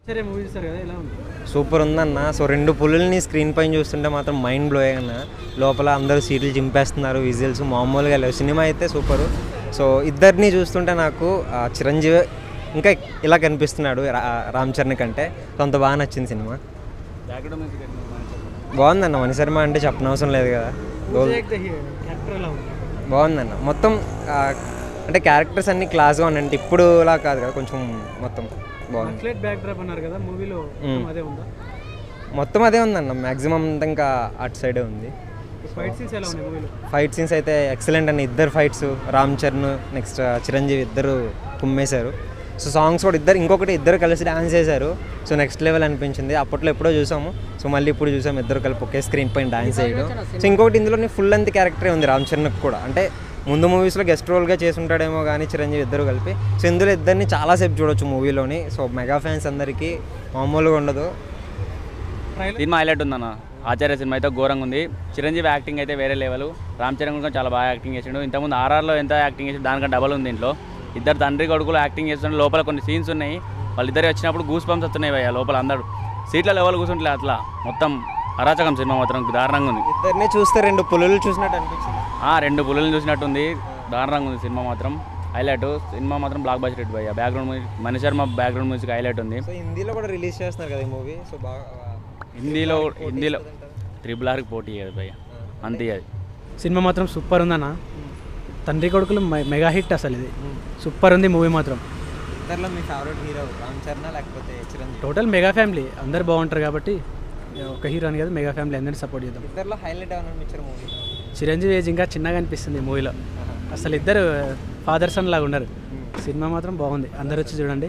సరే మూవీ చూస్తారు కదా ఎలా ఉంది సూపర్ ఉందన్న సో రెండు పులుల్ని స్క్రీన్ పైన చూస్తుంటే మాత్రం మైండ్ బ్లో అన్న లోపల అందరూ సీట్లు చింపేస్తున్నారు విజిల్స్ మామూలుగా లేవు సినిమా అయితే సూపరు సో ఇద్దరిని చూస్తుంటే నాకు ఆ, చిరంజీవి ఇంకా ఇలా కనిపిస్తున్నాడు రా- రామ్ చరణ్ కంటే సో అంత బాగా నచ్చింది సినిమా బాగుందన్న మణిశర్మ అంటే చెప్పనవసరం లేదు కదా గోల్ క్యారెక్టర్ ఎలా ఉంది బాగుందన్న మొత్తం ఆ, అంటే క్యారెక్టర్స్ అన్ని క్లాస్గా ఉన్నాయి అంటే ఇప్పుడు లా కాదు కదా కొంచెం మొత్తం బాగుంది నక్లెట్ బ్యాక్ డ్రాప్ అన్నారు కదా మూవీలో మ్మ్. అదే ఉందా మొత్తం అదే ఉందన్న మ్యాక్సిమం అంతా ఇంకా అటు సైడే ఉంది ఫైట్ సీన్స్ ఎలా ఉన్నాయి మూవీలో ఫైట్ సీన్స్ అయితే ఎక్సలెంట్ అండి ఇద్దరు ఫైట్స్ రామ్ చరణ్ నెక్స్ట్ చిరంజీవి ఇద్దరు కుమ్మేశారు సో సాంగ్స్ కూడా ఇద్దరు ఇంకొకటి ఇద్దరు కలిసి డాన్స్ చేశారు సో నెక్స్ట్ లెవెల్ అనిపించింది అప్పట్లో ఎప్పుడో చూసాము సో మళ్ళీ ఇప్పుడు చూసాము ఇద్దరు కలిపి ఒకే స్క్రీన్ పైన డాన్స్ చేయడం సో ఇంకొకటి ఇందులోని ఫుల్ లెంత్ క్యారెక్టరే ఉంది రామ్ చరణ్కి కూడా అంటే ముందు మూవీస్లో గెస్ట్ రోల్గా చేసి ఉంటాడేమో కానీ చిరంజీవి ఇద్దరు కలిపి సో ఇందులో ఇద్దరిని చాలాసేపు చూడొచ్చు మూవీలోని సో మెగా ఫ్యాన్స్ అందరికీ మామూలుగా ఉండదు సినిమా హైలైట్ ఉందన్న ఆచార్య సినిమా అయితే ఘోరంగా ఉంది చిరంజీవి యాక్టింగ్ అయితే వేరే లెవెల్ రామ్ చరణ్ కూడా చాలా బాగా యాక్టింగ్ చేసిండు ఇంతకుముందు ఆర్ఆర్లో ఎంత యాక్టింగ్ చేసి దానికంటే డబల్ ఉంది దీంట్లో ఇద్దరు తండ్రి కొడుకులు యాక్టింగ్ చేస్తుంటే లోపల కొన్ని సీన్స్ ఉన్నాయి వాళ్ళిద్దరు వచ్చినప్పుడు గూస్ పంప్స్ వస్తున్నాయి భయ్య లోపల అందరూ సీట్ల లెవెల్ కూర్చుంటలే అట్లా మొత్తం అరాచకం సినిమా మాత్రం దారుణంగా ఉంది ఇద్దరిని చూస్తే రెండు పులులు చూసినట్టు అనిపించింది ఆ, రెండు పులులను చూసినట్టుంది దారుణంగా ఉంది సినిమా మాత్రం హైలైట్ సినిమా మాత్రం బ్లాక్ బస్టర్ హిట్ భయ్య background music Manisharma background music highlight ఉంది సో హిందీలో కూడా రిలీజ్ చేస్తున్నారు కదా ఈ మూవీ సో బాగా హిందీలో హిందీలో త్రిబుల్ ఆర్కి పోటీ అది భయ్య అంతే అది సినిమా మాత్రం సూపర్ ఉందన్న తండ్రి కొడుకులు మె- మెగా హిట్ అసలు ఇది సూపర్ ఉంది మూవీ మాత్రం ఇద్దరిలో మీ ఫేవరెట్ హీరో రామ్ చరణ్ లేకపోతే చిరంజీవి టోటల్ మెగా ఫ్యామిలీ అందరు బాగుంటారు కాబట్టి ఒక హీరో అని కదా మెగా ఫ్యామిలీ అందరిని సపోర్ట్ చేద్దాం ఇద్దరిలో హైలైట్ ఏమైనా అనిపించారు మూవీ చిరంజీవి ఏజ్ ఇంకా చిన్నగా అనిపిస్తుంది ఈ మూవీలో అసలు ఇద్దరు ఫాదర్ సన్ లాగా ఉన్నారు సినిమా మాత్రం బాగుంది అందరు వచ్చి చూడండి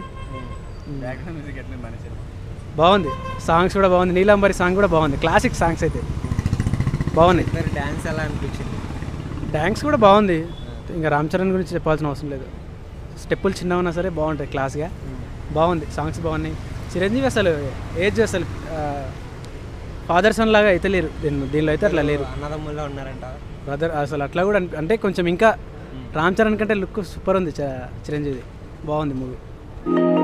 బాగుంది సాంగ్స్ కూడా బాగుంది నీలాంబరి సాంగ్ కూడా బాగుంది క్లాసిక్ సాంగ్స్ అయితే బాగున్నాయి ఇద్దరు డ్యాన్స్ ఎలా అనిపించింది డ్యాన్స్ కూడా బాగుంది ఇంకా రామ్ చరణ్ గురించి చెప్పాల్సిన అవసరం లేదు స్టెప్పులు చిన్న ఉన్నా సరే బాగుంటాయి క్లాస్గా బాగుంది సాంగ్స్ బాగున్నాయి చిరంజీవి అసలు ఏజ్ అసలు ఫాదర్ సన్ లాగా అయితే లేరు దీని దీనిలో అయితే అట్లా లేరు అన్నదమ్ముల్లో ఉన్నారంట బ్రదర్ అసలు అట్లా కూడా అనిపి- అంటే కొంచెం ఇంకా రామ్ చరణ్ కంటే లుక్ సూపర్ ఉంది చ- చిరంజీవి బాగుంది మూవీ